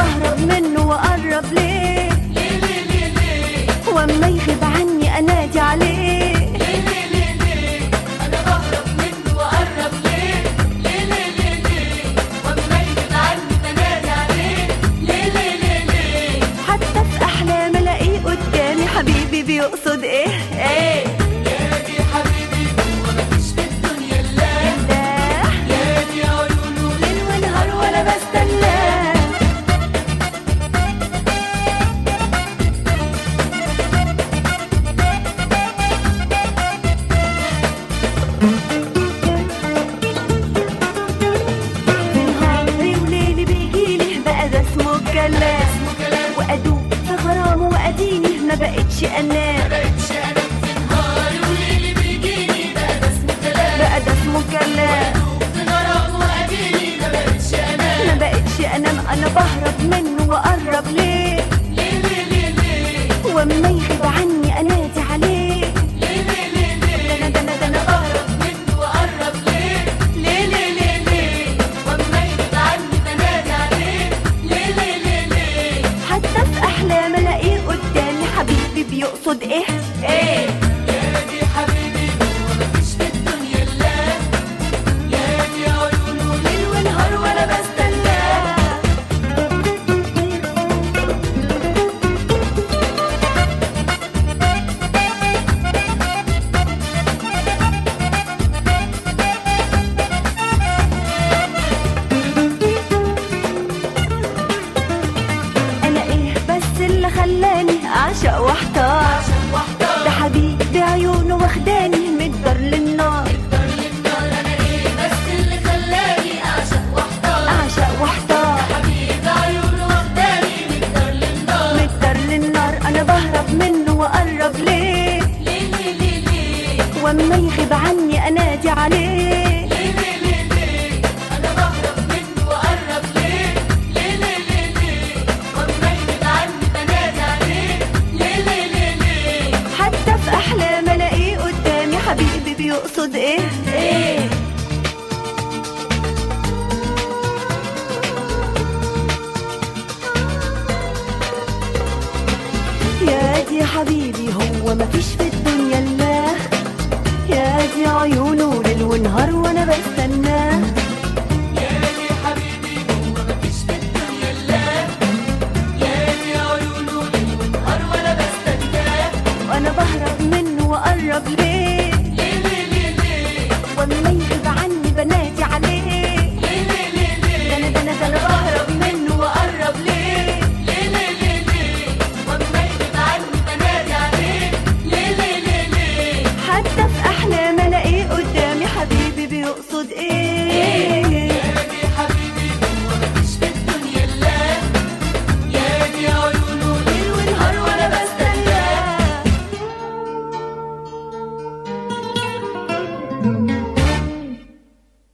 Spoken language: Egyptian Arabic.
بهرب منه واقرب ليه ليه ليه ليه ليه واما يغيب عني انادي عليه ليه ليه ليه ليه انا بهرب منه واقرب ليه ليه ليه ليه ليه واما يبعد عني بنادي عليه ليه ليه ليه ليه حتى في احلام الاقيه قدامي حبيبي بيقصد ايه ايه يا دي حبيبي هو مفيش في الدنيا الا ده يا دي عيونه ليل ونهار وانا بستناه نهاري وليلي بيجيلي بقى ده اسمه كلام وادوب في غرامه واديني ما بقتش انام بقتش انا في نهاري وليلي بيجيني بقى ده اسمه كلام بقى ده اسمه كلام في غرام واديني ما بقتش انا ما بقتش انام انا بهرب منه واقرب ليه ليه ليه ليه ليه واما يغيب عني انادي عليه ليه ليه ليه ليه ده انا ده انا ده انا بهرب منه واقرب ليه ليه ليه ليه ليه واما يبعد عني بنادي عليه ليه ليه ليه ليه حتى في احلام الاقيه قدامي حبيبي بيقصد ايه ايه يا دي حبيبي هو مفيش في الدنيا الا يا دي عيونه ليل ونهار وانا بستناه انا ايه بس اللي خلاني اعشق واحتار عشان واحدة ده حبيبي عيونه واخداني من الدار للنار دار للنار انا ايه بس اللي خلاني اعشق واحدة اعشق واحتار حبيبي عيونه واخداني من دار للنار من الدار للنار انا بهرب منه واقرب ليه ليه ليه ليه ليه واما يغيب عني انادي عليه ليه ليه ليه ليه انا بهرب منه واقرب ليه ليه ليه ليه ليه واما يبعد عني بنادي عليه ليه ليه ليه ليه حتى في احلام الاقيه قدامي حبيبي بيقصد ايه ايه يا دي حبيبي هو مفيش في الدنيا الا يا دي عيونه ليل ونهار وانا